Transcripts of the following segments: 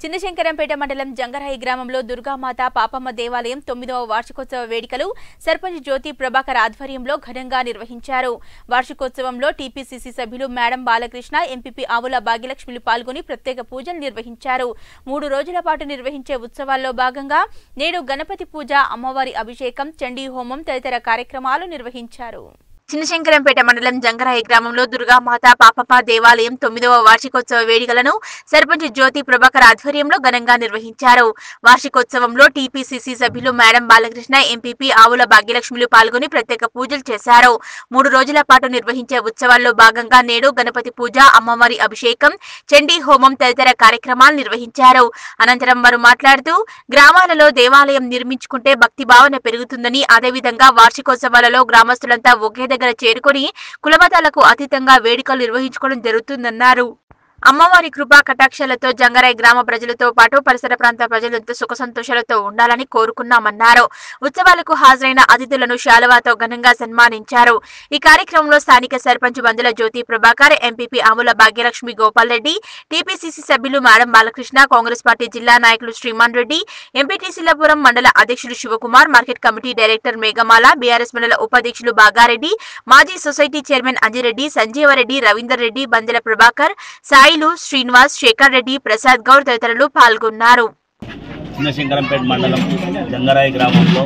చిన్నశంకరంపేట మండలం జంగరాయి గ్రామంలో దుర్గామాత పాపమ్మ దేవాలయం తొమ్మిదవ వార్షికోత్సవ వేడుకలు సర్పంచ్ జ్యోతి ప్రభాకర్ ఆధ్వర్యంలో ఘనంగా నిర్వహించారు వార్షికోత్సవంలో టీపీసీసీ సభ్యులు మేడం బాలకృష్ణ ఎంపీపీ ఆవుల భాగ్యలక్ష్మిలు పాల్గొని ప్రత్యేక పూజలు నిర్వహించారు మూడు రోజుల పాటు నిర్వహించే ఉత్సవాల్లో భాగంగా నేడు గణపతి పూజ అమ్మవారి అభిషేకం చండీ హోమం తదితర కార్యక్రమాలు నిర్వహించారు చిన్నశంకరంపేట మండలం జంగరాయి గ్రామంలో దుర్గామాత పాపమ్మ దేవాలయం తొమ్మిదవ వార్షికోత్సవ వేడుకలను సర్పంచ్ జ్యోతి ప్రభాకర్ ఆధ్వర్యంలో ఘనంగా నిర్వహించారు వార్షికోత్సవంలో టీపీసీసీ సభ్యులు మేడం బాలకృష్ణ ఎంపీపీ ఆవుల భాగ్యలక్ష్మిలు పాల్గొని ప్రత్యేక పూజలు చేశారు మూడు రోజుల పాటు నిర్వహించే ఉత్సవాల్లో భాగంగా నేడు గణపతి పూజ అమ్మవారి అభిషేకం చండీ హోమం తదితర కార్యక్రమాలు నిర్వహించారు అనంతరం వారు మాట్లాడుతూ గ్రామాలలో దేవాలయం నిర్మించుకుంటే భక్తి భావన పెరుగుతుందని అదేవిధంగా వార్షికోత్సవాలలో గ్రామస్తులంతా ఒకే దగ్గర చేరుకొని కులమతాలకు అతీతంగా వేడుకలు నిర్వహించుకోవడం జరుగుతుందన్నారు అమ్మవారి కృపా కటాక్షాలతో జంగరాయ్ గ్రామ ప్రజలతో పాటు పరిసర ప్రాంత ప్రజలంతా సుఖ సంతోషాలతో ఉండాలని కోరుకున్నామన్నారు ఉత్సవాలకు హాజరైన అతిథులను శాలువాతో ఘనంగా సన్మానించారు ఈ కార్యక్రమంలో స్థానిక సర్పంచ్ బందుల జ్యోతి ప్రభాకర్ ఎంపీపీ ఆముల భాగ్యలక్ష్మి గోపాల్ రెడ్డి టీపీసీసీ సభ్యులు మేడం బాలకృష్ణ కాంగ్రెస్ పార్టీ జిల్లా నాయకులు శ్రీమాన్ రెడ్డి ఎంపీటీసీలపురం మండల అధ్యక్షులు Shivakumar market committee director Meghamala BRS mandal ఉపాధ్యక్షులు బాగారెడ్డి మాజీ సొసైటీ చైర్మన్ అంజిరెడ్డి సంజీవరెడ్డి రవీందర్ రెడ్డి బందెల ప్రభాకర్ సాయిలు శ్రీనివాస్ శేఖర్ రెడ్డి ప్రసాద్ గౌడ్ తదితరులు పాల్గొన్నారు చిన్నశంకరంపేట మండలం జంగరాయి గ్రామంలో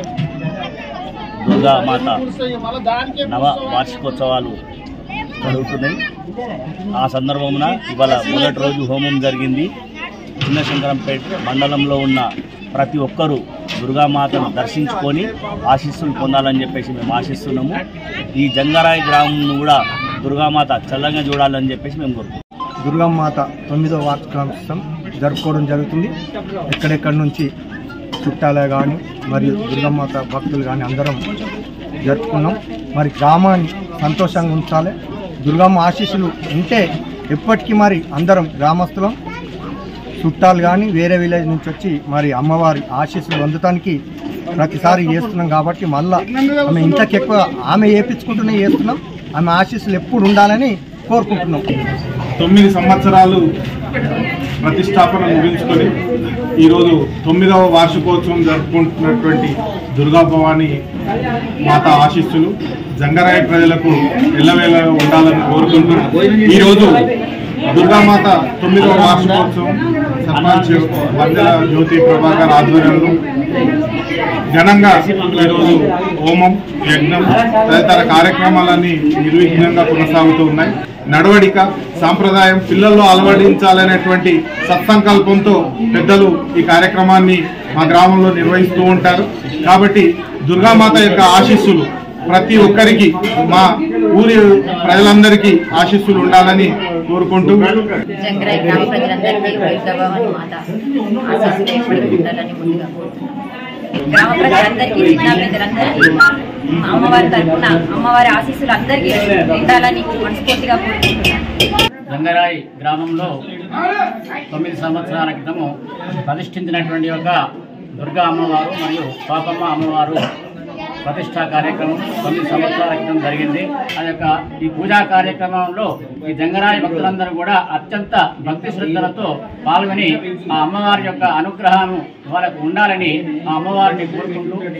దుర్గామాత నవ వార్షికోత్సవాలు జరుగుతున్నాయి ఆ సందర్భమున ఇవాళ మొదటి రోజు హోమం జరిగింది చిన్నశంకరంపేట మండలంలో ఉన్న ప్రతి ఒక్కరూ దుర్గామాతను దర్శించుకొని ఆశీస్సులు పొందాలని చెప్పేసి మేము ఆశిస్తున్నాము ఈ జంగరాయి గ్రామం కూడా దుర్గామాత చల్లగా చూడాలని చెప్పేసి మేము కోరుకుంటున్నాం దుర్గమ్మాత తొమ్మిదో వార్షికోత్సవం జరుపుకోవడం జరుగుతుంది ఎక్కడెక్కడి నుంచి చుట్టాలే కానీ మరియు దుర్గమ్మాత భక్తులు కానీ అందరం జరుపుకున్నాం మరి గ్రామాన్ని సంతోషంగా ఉంచాలి దుర్గమ్మ ఆశీస్సులు ఉంటే ఎప్పటికీ మరి అందరం గ్రామస్తులం చుట్టాలు కానీ వేరే విలేజ్ నుంచి వచ్చి మరి అమ్మవారి ఆశీస్సులు పొందటానికి ప్రతిసారి చేస్తున్నాం కాబట్టి మళ్ళా ఆమె ఇంతకెక్కువ ఆమె వేపించుకుంటూనే చేస్తున్నాం ఆమె ఆశీస్సులు ఎప్పుడు ఉండాలని కోరుకుంటున్నాం తొమ్మిది సంవత్సరాలు ప్రతిష్టాపన ముగించుకొని ఈరోజు తొమ్మిదవ వార్షికోత్సవం జరుపుకుంటున్నటువంటి దుర్గా భవాని మాత ఆశీస్సులు జంగరాయ ప్రజలకు ఎల్లవేళ ఉండాలని కోరుకుంటూ ఈరోజు దుర్గామాత తొమ్మిదవ వార్షికోత్సవం సర్పంచ్ వందల జ్యోతి ప్రభాకర్ ఆధ్వర్యంలో ఘనంగా ఈరోజు హోమం యజ్ఞం తదితర కార్యక్రమాలన్నీ నిర్విఘ్నంగా కొనసాగుతూ ఉన్నాయి నడవడిక సాంప్రదాయం పిల్లల్లో అలవడించాలనేటువంటి సత్సంకల్పంతో పెద్దలు ఈ కార్యక్రమాన్ని మా గ్రామంలో నిర్వహిస్తూ ఉంటారు కాబట్టి దుర్గామాత యొక్క ఆశీస్సులు ప్రతి ఒక్కరికి మా ఊరి ప్రజలందరికీ ఆశీస్సులు ఉండాలని కోరుకుంటూ జంగరాయి గ్రామ ప్రజలందరికీ వైష్ణవని మాత ఆశీస్సులు ఎప్పటికీ ఉండాలని ముందుగా కోరుతున్నాను గ్రామ ప్రజలందరికీ చిన్న పెద్దలందరికీ అమ్మవారి తరఫున అమ్మవారి ఆశీస్సులు అందరికీ ఉండాలని మనస్ఫూర్తిగా కోరుకుంటున్నాను గంగరాయి గ్రామంలో తొమ్మిది సంవత్సరాల క్రితము ప్రతిష్ఠించినటువంటి ఒక దుర్గా అమ్మవారు మరియు పాపమ్మ అమ్మవారు ప్రతిష్టా కార్యక్రమం తొమ్మిది సంవత్సరాల క్రితం జరిగింది ఆ యొక్క ఈ పూజా కార్యక్రమంలో ఈ జంగరాయి భక్తులందరూ కూడా అత్యంత భక్తి శ్రద్ధలతో పాల్గొని ఆ అమ్మవారి యొక్క అనుగ్రహం వాళ్ళకు ఉండాలని ఆ అమ్మవారిని కోరుకుంటూ